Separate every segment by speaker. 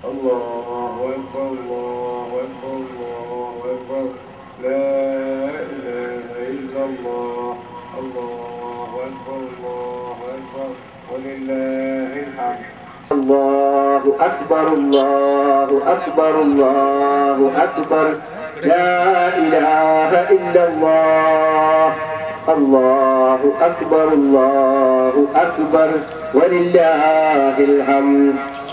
Speaker 1: الله أكبر الله أكبر الله أكبر لا إله إلا الله الله أكبر الله أكبر ولله الحمد
Speaker 2: الله أكبر الله أكبر الله أكبر لا إله إلا الله الله أكبر الله أكبر ولله الحمد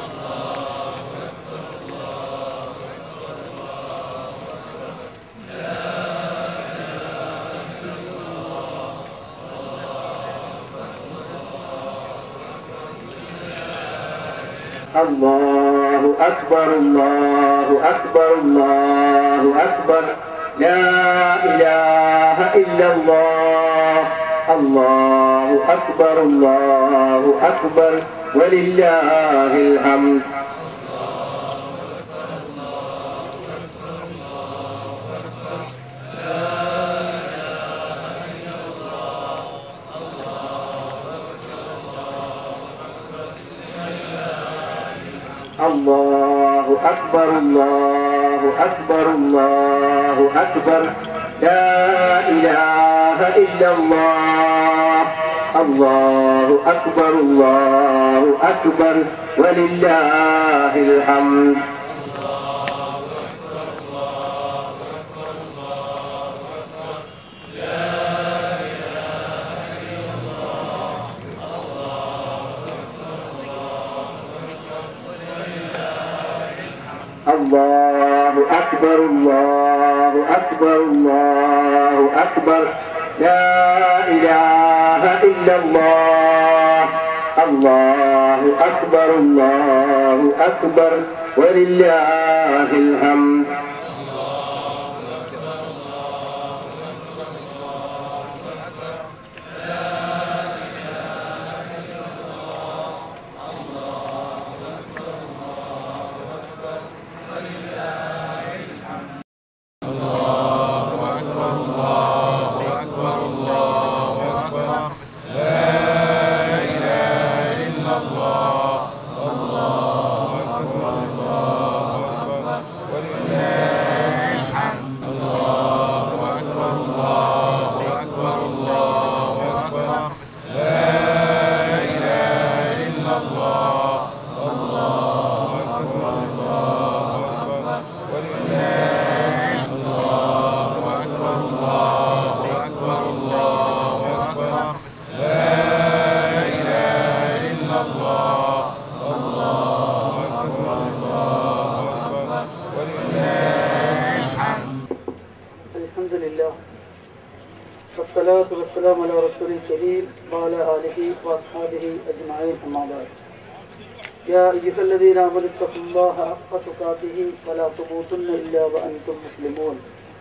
Speaker 2: الله أكبر الله أكبر الله أكبر لا إله إلا الله الله أكبر الله أكبر ولله الحمد الله أكبر الله أكبر الله أكبر لا إله إلا الله الله أكبر الله أكبر ولله الحمد الله أكبر الله أكبر الله أكبر لا إله إلا الله الله أكبر الله أكبر ولله الحمد
Speaker 3: الحمد لله والصلاة والسلام على رسول الكريم وعلى آله وأصحابه أجمعين أما بعد يا أيها الذين آمنوا اتقوا الله حق تقاته ولا تموتن إلا وأنتم مسلمون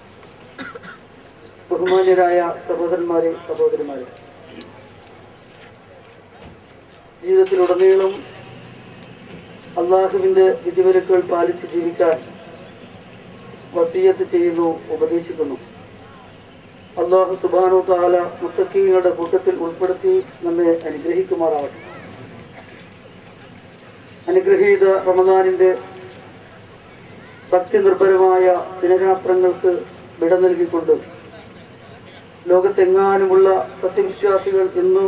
Speaker 3: ബഹുമാന്യരായ സഹോദരന്മാരെ സഹോദരിമാരെ ജീവിതത്തിലുടനീളം അള്ളാഹുവിന്റെ വിധിവിലക്കുകൾ പാലിച്ച് ജീവിക്കാൻ വസീയത്ത് ചെയ്യുന്നു ഉപദേശിക്കുന്നു അള്ളാഹു സുബാനു താല മുത്തക്കീങ്ങളുടെ കൂട്ടത്തിൽ ഉൾപ്പെടുത്തി നമ്മെ അനുഗ്രഹിക്കുമാറാവട്ടെ അനുഗ്രഹീത റമദാനിന്റെ ഭക്തി നിർഭരമായ ദിനരാത്രങ്ങൾക്ക് വിട നൽകിക്കൊണ്ട് ലോകത്തെങ്ങാനുമുള്ള സത്യവിശ്വാസികൾ ഇന്ന്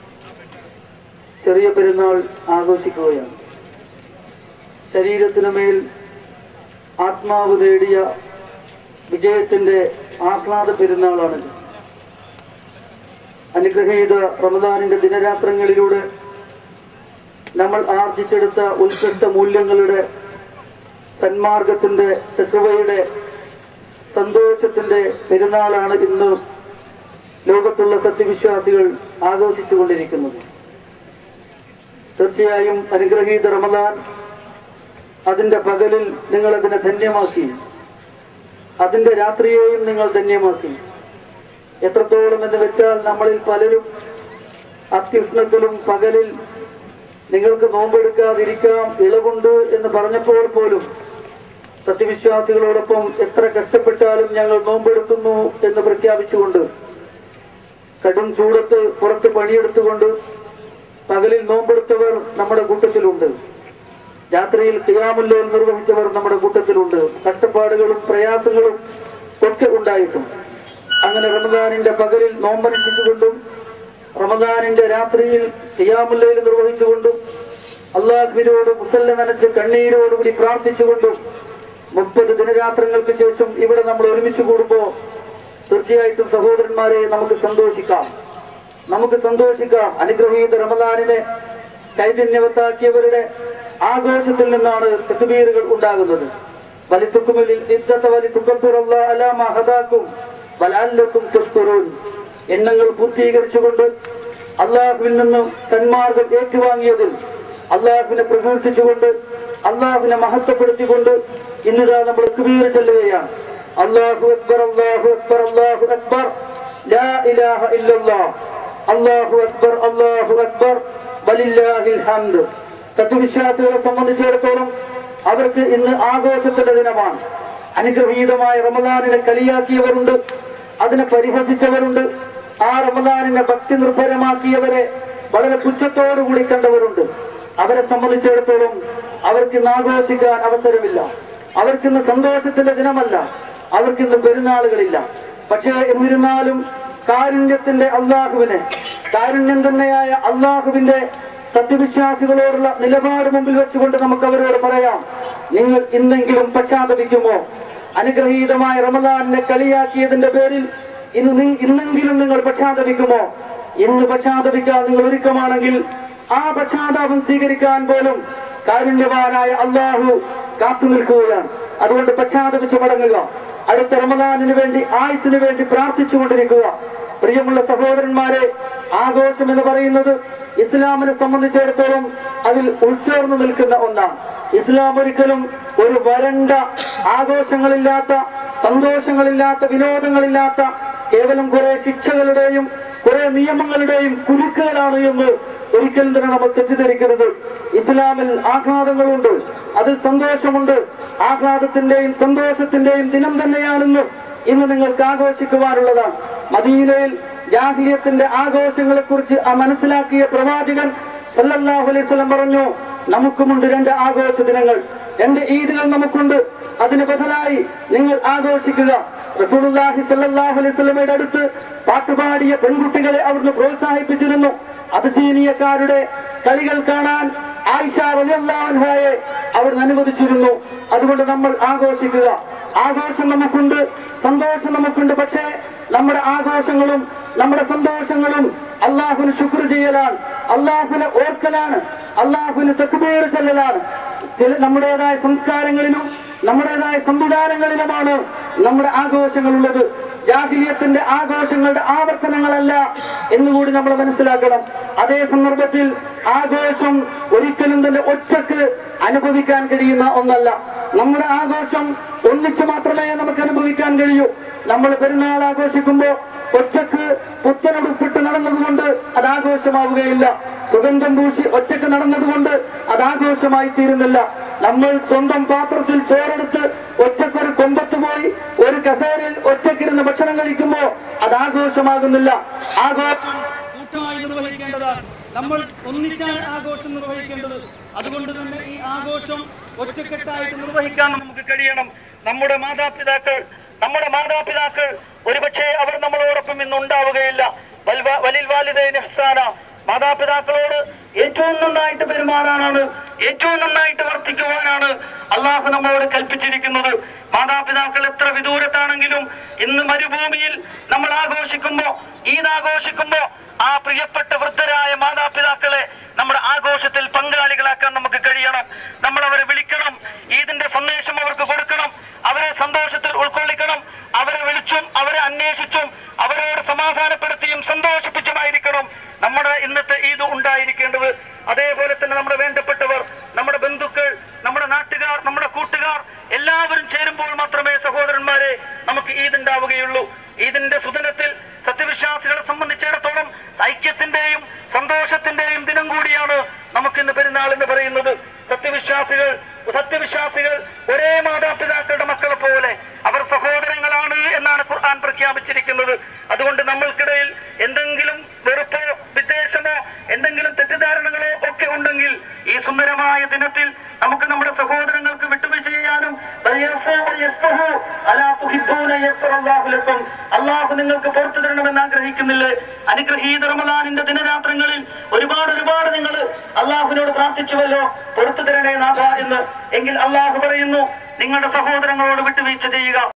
Speaker 3: ചെറിയ പെരുന്നാൾ ആഘോഷിക്കുകയാണ് ശരീരത്തിനു മേൽ ആത്മാവ് നേടിയ വിജയത്തിന്റെ ആഹ്ലാദ പെരുന്നാളാണിത് അനുഗ്രഹീത റമദാനിന്റെ ദിനരാത്രങ്ങളിലൂടെ നമ്മൾ ആർജിച്ചെടുത്ത ഉത്കൃഷ്ട മൂല്യങ്ങളുടെ സന്മാർഗത്തിന്റെ തെക്കുവയുടെ സന്തോഷത്തിന്റെ പെരുന്നാളാണ് ഇന്ന് ലോകത്തുള്ള സത്യവിശ്വാസികൾ ആഘോഷിച്ചുകൊണ്ടിരിക്കുന്നത് തീർച്ചയായും അനുഗ്രഹീത റമദാൻ അതിന്റെ പകലിൽ നിങ്ങൾ അതിനെ ധന്യമാക്കി അതിന്റെ രാത്രിയെയും നിങ്ങൾ ധന്യമാക്കി എത്രത്തോളം എന്ന് വെച്ചാൽ നമ്മളിൽ പലരും അത്യുഷ്ണത്തിലും പകലിൽ നിങ്ങൾക്ക് നോമ്പെടുക്കാതിരിക്കാം ഇളവുണ്ട് എന്ന് പറഞ്ഞപ്പോൾ പോലും സത്യവിശ്വാസികളോടൊപ്പം എത്ര കഷ്ടപ്പെട്ടാലും ഞങ്ങൾ നോമ്പെടുക്കുന്നു എന്ന് പ്രഖ്യാപിച്ചുകൊണ്ട് കടും ചൂടത്ത് പുറത്ത് പണിയെടുത്തുകൊണ്ട് പകലിൽ നോമ്പെടുത്തവർ നമ്മുടെ കൂട്ടത്തിലുണ്ട് രാത്രിയിൽ ഖിയാമുല്ലയിൽ നിർവഹിച്ചവർ നമ്മുടെ കൂട്ടത്തിലുണ്ട് കഷ്ടപ്പാടുകളും പ്രയാസങ്ങളും ഒക്കെ ഉണ്ടായിട്ടും അങ്ങനെ റമദാനിന്റെ പകലിൽ നോമ്പനുഷ്ഠിച്ചുകൊണ്ടും റമദാനിന്റെ രാത്രിയിൽ ഖിയാമുല്ലയിൽ നിർവഹിച്ചുകൊണ്ടും അള്ളാഹുവിനോട് മുസല്ല നനച്ച് കണ്ണീരോടുകൂടി പ്രാർത്ഥിച്ചുകൊണ്ടും മുപ്പത് ദിനരാത്രങ്ങൾക്ക് ശേഷം ഇവിടെ നമ്മൾ ഒരുമിച്ച് കൂടുമ്പോ തീർച്ചയായിട്ടും സഹോദരന്മാരെ നമുക്ക് സന്തോഷിക്കാം നമുക്ക് സന്തോഷിക്കാം അനുഗ്രഹീത റമദാനിനെ ചൈതന്യവത്താക്കിയവരുടെ ആഘോഷത്തിൽ നിന്നാണ് തെക്കുബീറുകൾ ഉണ്ടാകുന്നത് വലിത്തുക്കുമിൽ ഇദ്ദത്ത വലിത്തുക്കപ്പുറല്ല അലാമ ഹദാക്കും വലാലക്കും തുഷ്കുറൂൻ എണ്ണങ്ങൾ പൂർത്തീകരിച്ചുകൊണ്ട് അള്ളാഹുവിൽ നിന്നും തന്മാർഗം ഏറ്റുവാങ്ങിയതിൽ അള്ളാഹുവിനെ പ്രകീർത്തിച്ചുകൊണ്ട് അള്ളാഹുവിനെ മഹത്വപ്പെടുത്തിക്കൊണ്ട് ഇന്നിതാ നമ്മൾ കുബീർ ചെല്ലുകയാണ് അള്ളാഹു അക്ബർ അള്ളാഹു അക്ബർ അള്ളാഹു അക്ബർ ലാ ഇലാഹ ഇല്ലല്ലാഹ് അള്ളാഹു അക്ബർ അള്ളാഹു അക്ബർ വലില്ലാഹിൽ ഹംദ് തത്വവിശ്വാസികളെ സംബന്ധിച്ചിടത്തോളം അവർക്ക് ഇന്ന് ആഘോഷത്തിന്റെ ദിനമാണ് അനുഗ്രഹീതമായ റമദാനിനെ കളിയാക്കിയവരുണ്ട് അതിനെ പരിഹസിച്ചവരുണ്ട് ആ റമദാനിനെ ഭക്തി നിർഭരമാക്കിയവരെ വളരെ പുച്ഛത്തോടുകൂടി കണ്ടവരുണ്ട് അവരെ സംബന്ധിച്ചിടത്തോളം അവർക്കിന്ന് ആഘോഷിക്കാൻ അവസരമില്ല അവർക്കിന്ന് സന്തോഷത്തിന്റെ ദിനമല്ല അവർക്കിന്ന് പെരുന്നാളുകളില്ല പക്ഷേ എന്നിരുന്നാലും കാരുണ്യത്തിന്റെ അള്ളാഹുവിനെ കാരുണ്യം തന്നെയായ അള്ളാഹുവിന്റെ സത്യവിശ്വാസികളോടുള്ള നിലപാട് മുമ്പിൽ വെച്ചുകൊണ്ട് നമുക്ക് അവരോട് പറയാം നിങ്ങൾ ഇന്നെങ്കിലും പശ്ചാത്തപിക്കുമോ അനുഗ്രഹീതമായ റമദാനിനെ കളിയാക്കിയതിന്റെ പേരിൽ ഇന്ന് നി- ഇന്നെങ്കിലും നിങ്ങൾ പശ്ചാത്തപിക്കുമോ ഇന്ന് പശ്ചാത്തപിക്കാൻ നിങ്ങൾ ഒരുക്കമാണെങ്കിൽ ആ പശ്ചാത്താപം സ്വീകരിക്കാൻ പോലും കാരുണ്യവാനായ അള്ളാഹു കാത്തു നിൽക്കുകയാണ് അതുകൊണ്ട് പശ്ചാത്തപിച്ച് മടങ്ങുക അടുത്ത റമദാനിന് വേണ്ടി ആയുസിന് വേണ്ടി പ്രാർത്ഥിച്ചുകൊണ്ടിരിക്കുക പ്രിയമുള്ള സഹോദരന്മാരെ ആഘോഷം എന്ന് പറയുന്നത് ഇസ്ലാമിനെ സംബന്ധിച്ചിടത്തോളം അതിൽ ഉൾച്ചേർന്നു നിൽക്കുന്ന ഒന്നാണ് ഇസ്ലാം ഒരിക്കലും ഒരു വരണ്ട ആഘോഷങ്ങളില്ലാത്ത സന്തോഷങ്ങളില്ലാത്ത വിനോദങ്ങളില്ലാത്ത കേവലം കുറെ ശിക്ഷകളുടെയും കുറെ നിയമങ്ങളുടെയും കുരുക്കുകളാണ് എന്ന് ഒരിക്കലും തന്നെ നമ്മൾ തെറ്റിദ്ധരിക്കരുത് ഇസ്ലാമിൽ ആഹ്ലാദങ്ങളുണ്ട് അതിൽ സന്തോഷമുണ്ട് ആഹ്ലാദത്തിന്റെയും സന്തോഷത്തിന്റെയും ദിനം തന്നെയാണെന്ന് ഇന്ന് നിങ്ങൾക്ക് ആഘോഷിക്കുവാനുള്ളതാണ് മദീനയിൽ ജാഹിലിയത്തിന്റെ ആഘോഷങ്ങളെ കുറിച്ച് ആ മനസ്സിലാക്കിയ പ്രവാചകൻ സല്ലല്ലാഹു അലൈഹി വസല്ലം പറഞ്ഞു നമുക്കുമുണ്ട് രണ്ട് ആഘോഷ ദിനങ്ങൾ രണ്ട് ഈദുകൾ നമുക്കുണ്ട് അതിന് ബദലായി നിങ്ങൾ ആഘോഷിക്കുക റസൂലുള്ളാഹി സല്ലല്ലാഹു അലൈഹി വസല്ലമയുടെ അടുത്ത് പാട്ടുപാടിയ പെൺകുട്ടികളെ അവിടുന്ന് പ്രോത്സാഹിപ്പിച്ചിരുന്നു അഭിസീനിയക്കാരുടെ കളികൾ കാണാൻ ആയിഷ റളിയല്ലാഹു അൻഹയെ അവിടുന്ന് അനുവദിച്ചിരുന്നു അതുകൊണ്ട് നമ്മൾ ആഘോഷിക്കുക ആഘോഷം നമുക്കുണ്ട് സന്തോഷം നമുക്കുണ്ട് പക്ഷേ നമ്മുടെ ആഘോഷങ്ങളും നമ്മുടെ സന്തോഷങ്ങളും അള്ളാഹുവിന് ശുക്ർ ചെയ്യലാണ് അള്ളാഹുവിനെ ഓർക്കലാണ് അള്ളാഹുവിന് തെക്കുപേർ ചെല്ലലാണ് ചില നമ്മുടേതായ സംസ്കാരങ്ങളിലും നമ്മുടേതായ സംവിധാനങ്ങളിലുമാണ് നമ്മുടെ ആഘോഷങ്ങളുള്ളത് ജാഹിലിയത്തിന്റെ ആഘോഷങ്ങളുടെ ആവർത്തനങ്ങളല്ല എന്നുകൂടി നമ്മൾ മനസ്സിലാക്കണം അതേ സന്ദർഭത്തിൽ ആഘോഷം ഒരിക്കലും തന്നെ ഒറ്റക്ക് അനുഭവിക്കാൻ കഴിയുന്ന ഒന്നല്ല നമ്മുടെ ആഘോഷം ഒന്നിച്ച് മാത്രമേ നമുക്ക് അനുഭവിക്കാൻ കഴിയൂ നമ്മൾ പെരുന്നാൾ ആഘോഷിക്കുമ്പോൾ ഒറ്റക്ക് പുത്തനുടുപ്പിട്ട് നടന്നതുകൊണ്ട് അത് ആഘോഷമാവുകയില്ല സുഗന്ധം പൂശി ഒറ്റക്ക് നടന്നതുകൊണ്ട് അത് ആഘോഷമായി തീരുന്നില്ല നമ്മൾ സ്വന്തം പാത്രത്തിൽ ചോറെടുത്ത് ഒറ്റക്കൊരു കൊമ്പത്ത് പോയി ഒരു കസേരയിൽ ഒറ്റക്കിരുന്ന് ഭക്ഷണം കഴിക്കുമ്പോ അത് ആഘോഷമാകുന്നില്ല ആഘോഷം കൂട്ടമായി നിർവഹിക്കേണ്ടതാണ് നമ്മൾ ഒന്നിച്ചാണ് ആഘോഷം നിർവഹിക്കേണ്ടത് അതുകൊണ്ട് തന്നെ ഈ ആഘോഷം ഒറ്റക്കെട്ടായിട്ട് നിർവഹിക്കാൻ നമുക്ക് കഴിയണം നമ്മുടെ മാതാപിതാക്കൾ നമ്മുടെ മാതാപിതാക്കൾ ഒരുപക്ഷെ അവർ നമ്മളോടൊപ്പം ഇന്ന് ഉണ്ടാവുകയില്ല വൽവ- വലിൽ വാലിദൈന ഇഹ്സാന മാതാപിതാക്കളോട് ഏറ്റവും നന്നായിട്ട് പെരുമാറാനാണ് ഏറ്റവും നന്നായിട്ട് വർത്തിക്കുവാനാണ് അള്ളാഹു നമ്മളോട് കൽപ്പിച്ചിരിക്കുന്നത് മാതാപിതാക്കൾ എത്ര വിദൂരത്താണെങ്കിലും ഇന്ന് മരുഭൂമിയിൽ നമ്മൾ ആഘോഷിക്കുമ്പോ ഈദ് ആഘോഷിക്കുമ്പോ ആ പ്രിയപ്പെട്ട വൃദ്ധരായ മാതാപിതാക്കളെ നമ്മുടെ ആഘോഷത്തിൽ പങ്കാളികളാക്കാൻ നമുക്ക് കഴിയണം നമ്മൾ അവരെ വിളിക്കണം ഈദിന്റെ സന്ദേശം അവർക്ക് കൊടുക്കണം അവരെ സന്തോഷത്തിൽ ഉൾക്കൊള്ളിക്കണം അവരെ വിളിച്ചും അവരെ അന്വേഷിച്ചും അവരോട് സമാധാനപ്പെടുത്തിയും സന്തോഷിപ്പിച്ചുമായിരിക്കണം നമ്മുടെ ഇന്നത്തെ ഈദ് ഉണ്ടായിരിക്കേണ്ടത് അതേപോലെ തന്നെ നമ്മുടെ വേണ്ടപ്പെട്ടവർ നമ്മുടെ ബന്ധുക്കൾ നമ്മുടെ നാട്ടുകാർ നമ്മുടെ കൂട്ടുകാർ എല്ലാവരും ചേരുമ്പോൾ മാത്രമേ സഹോദരന്മാരെ നമുക്ക് ഈദ് ഉണ്ടാവുകയുള്ളൂ ഈദിന്റെ സുദിനത്തിൽ സത്യവിശ്വാസികളെ സംബന്ധിച്ചിടത്തോളം ഐക്യത്തിന്റെയും സന്തോഷത്തിന്റെയും ദിനം കൂടിയാണ് നമുക്കിന്ന് പെരുന്നാൾ എന്ന് പറയുന്നത് സത്യവിശ്വാസികൾ സത്യവിശ്വാസികൾ ഒരേ മാതാപിതാക്കളുടെ മക്കളെ പോലെ അവർ സഹോദരങ്ങളാണ് എന്നാണ് ഖുർആൻ പ്രഖ്യാപിച്ചിരിക്കുന്നത് അതുകൊണ്ട് നമ്മൾക്കിടയിൽ എന്തെങ്കിലും വെറുപ്പോ വിദ്വേഷമോ എന്തെങ്കിലും തെറ്റിദ്ധാരണകളോ ഒക്കെ ഉണ്ടെങ്കിൽ ഈ സുന്ദരമായ ദിനത്തിൽ
Speaker 4: നമുക്ക് നമ്മുടെ സഹോദരങ്ങൾക്ക് വിട്ടുവീഴ്ച ചെയ്യാനും വയഫൂ വയസ്ഫഹൂ അലാ തുഹിബ്ബൂന യഗ്ഫിറല്ലാഹു ലക്കും. അള്ളാഹു നിങ്ങൾക്ക് പുറത്തു തരണമെന്ന് ആഗ്രഹിക്കുന്നില്ലേ അനുഗ്രഹീത റമദാനിന്റെ ദിനരാത്രങ്ങളിൽ ഒരുപാട് ഒരുപാട് നിങ്ങൾ അള്ളാഹുവിനോട് പ്രാർത്ഥിച്ചുവല്ലോ പുറത്തു തരണേ നാഥ എന്ന് എങ്കിൽ അള്ളാഹു പറയുന്നു നിങ്ങളുടെ സഹോദരങ്ങളോട് വിട്ടുവീഴ്ച ചെയ്യുക